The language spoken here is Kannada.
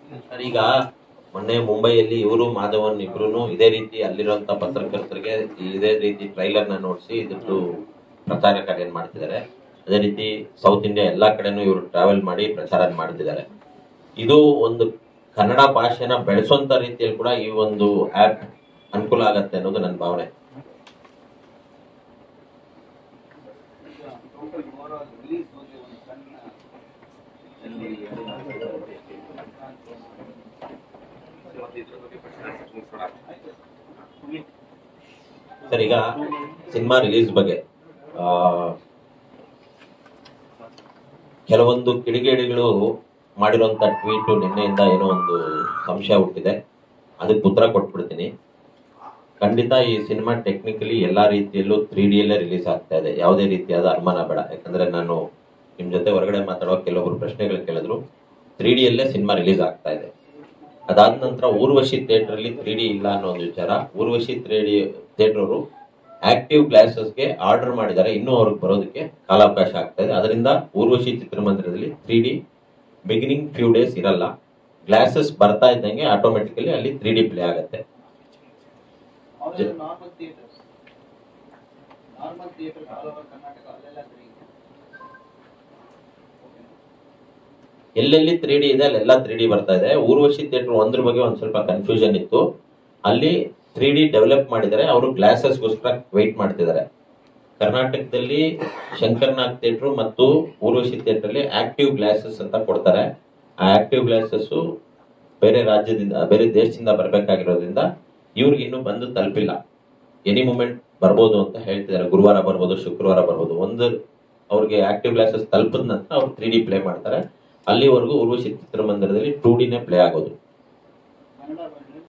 ಸರ್, ಈಗ ಮೊನ್ನೆ ಮುಂಬೈಯಲ್ಲಿ ಇವರು ಮಾಧವನ್ ಇಬ್ರು ಇದೇ ರೀತಿ ಅಲ್ಲಿರುವಂತ ಪತ್ರಕರ್ತರಿಗೆ ಇದೇ ರೀತಿ ಟ್ರೈಲರ್ ನ ನೋಡಿಸಿ ಇದ್ರದ್ದು ಪ್ರಚಾರ ಕಾರ್ಯ ಮಾಡ್ತಿದ್ದಾರೆ ಅದೇ ರೀತಿ ಸೌತ್ ಇಂಡಿಯಾ ಎಲ್ಲಾ ಕಡೆನೂ ಇವರು ಟ್ರಾವೆಲ್ ಮಾಡಿ ಪ್ರಚಾರ ಮಾಡ್ತಿದ್ದಾರೆ ಇದು ಒಂದು ಕನ್ನಡ ಭಾಷೆನ ಬೆಳೆಸುವಂತ ರೀತಿಯಲ್ಲಿ ಕೂಡ ಈ ಒಂದು ಆಪ್ ಅನುಕೂಲ ಆಗತ್ತೆ ಅನ್ನೋದು ನನ್ನ ಭಾವನೆ ಟೋಟಲ್ ಓವರ್ ಆಲ್ ರಿಲೀಸ್ ಬಗ್ಗೆ ಒಂದು ಸಣ್ಣ ಅಲ್ಲಿ ಸರ್ ಈಗ ಸಿನಿಮಾ ರಿಲೀಸ್ ಬಗ್ಗೆ ಆ, ಕೆಲವೊಂದು ಕಿಡಿಗೇಡಿಗಳು ಮಾಡಿರುವಂತ ಟ್ವೀಟ್ ನಿನ್ನೆಯಿಂದ ಏನೋ ಒಂದು ಸಂಶಯ ಹುಟ್ಟಿದೆ ಅದಕ್ಕೆ ಉತ್ತರ ಕೊಟ್ಬಿಡ್ತೀನಿ ಖಂಡಿತ ಈ ಸಿನಿಮಾ ಟೆಕ್ನಿಕಲಿ ಎಲ್ಲಾ ರೀತಿಯಲ್ಲೂ ತ್ರೀ ಡಿಯಲ್ಲೇ ರಿಲೀಸ್ ಆಗ್ತಾ ಇದೆ ಯಾವುದೇ ರೀತಿಯಾದ ಅನುಮಾನ ಬೇಡ ಯಾಕಂದ್ರೆ ನಾನು ನಿಮ್ ಜೊತೆ ಹೊರಗಡೆ ಮಾತಾಡುವ ಕೆಲವೊಬ್ರು ಪ್ರಶ್ನೆಗಳು ಕೇಳಿದ್ರು ತ್ರೀ ಡಿಯಲ್ಲೇ ಸಿನಿಮಾ ರಿಲೀಸ್ ಆಗ್ತಾ ಇದೆ ಅದಾದ ನಂತರ ಊರ್ವಶಿ ಥಿಯೇಟರ್ ಅಲ್ಲಿ ತ್ರೀ ಡಿ ಇಲ್ಲ ಅನ್ನೋ ಒಂದು ವಿಚಾರ ಊರ್ವಶಿ ತ್ರೀ ಡಿ ಥಿಯೇಟರ್ ಅವರು ಆಕ್ಟಿವ್ ಗ್ಲಾಸಸ್ಗೆ ಆರ್ಡರ್ ಮಾಡಿದ್ದಾರೆ ಇನ್ನೂ ಅವ್ರಿಗೆ ಬರೋದಕ್ಕೆ ಕಾಲಾವಕಾಶ ಆಗ್ತಾ ಇದೆ ಅದರಿಂದ ಊರ್ವಶಿ ಚಿತ್ರಮಂದಿರದಲ್ಲಿ three D beginning few days ಇರಲ್ಲ ಗ್ಲಾಸಸ್ ಬರ್ತಾ ಇದ್ದಂಗೆ ಆಟೋಮೆಟಿಕಲಿ ಅಲ್ಲಿ ತ್ರೀ ಡಿ ಪ್ಲೇ ಆಗುತ್ತೆ ಅವರೆಲ್ಲ normal theatres normal theatre all over Karnataka ಅಲ್ಲೆಲ್ಲ ಫ್ರೀ ಎಲ್ಲೆಲ್ಲಿ ತ್ರೀ ಡಿ ಇದೆ ಅಲ್ಲೆಲ್ಲ ತ್ರೀ ಡಿ ಬರ್ತಾ ಇದೆ ಊರ್ವಶಿ ಥಿಯೇಟರ್ ಒಂದ್ರ ಬಗ್ಗೆ ಒಂದ್ ಸ್ವಲ್ಪ ಕನ್ಫ್ಯೂಷನ್ ಇತ್ತು ಅಲ್ಲಿ ತ್ರೀ ಡಿ ಡೆವಲಪ್ ಮಾಡಿದ್ದಾರೆ ಅವರು ಗ್ಲಾಸಸ್ಗೋಸ್ಕರ ವೆಯ್ಟ್ ಮಾಡ್ತಿದ್ದಾರೆ ಕರ್ನಾಟಕದಲ್ಲಿ ಶಂಕರ್ನಾಗ್ ಥಿಯೇಟರ್ ಮತ್ತು ಊರ್ವಶಿ ಥಿಯೇಟರ್ ಅಲ್ಲಿ ಆಕ್ಟಿವ್ ಗ್ಲಾಸಸ್ ಅಂತ ಕೊಡ್ತಾರೆ ಆ ಆಕ್ಟಿವ್ ಗ್ಲಾಸಸ್ ಬೇರೆ ರಾಜ್ಯದಿಂದ ಬೇರೆ ದೇಶದಿಂದ ಬರಬೇಕಾಗಿರೋದ್ರಿಂದ ಇವ್ರಿಗೆ ಇನ್ನೂ ಬಂದು ತಲುಪಿಲ್ಲ ಎನಿ ಮೂಮೆಂಟ್ ಬರ್ಬೋದು ಅಂತ ಹೇಳ್ತಿದ್ದಾರೆ ಗುರುವಾರ ಬರ್ಬೋದು ಶುಕ್ರವಾರ ಬರ್ಬೋದು ಒಂದು ಅವ್ರಿಗೆ ಆಕ್ಟಿವ್ ಗ್ಲಾಸಸ್ ತಲುಪಿದ ನಂತರ ಅವ್ರು ತ್ರೀ ಡಿ ಪ್ಲೇ ಮಾಡ್ತಾರೆ ಅಲ್ಲಿವರೆಗೂ ಉರ್ವಶಿ ಚಿತ್ರಮಂದಿರದಲ್ಲಿ ಟೂ ಡಿನೇ ಪ್ಲೇ ಆಗೋದು ಕನ್ನಡ version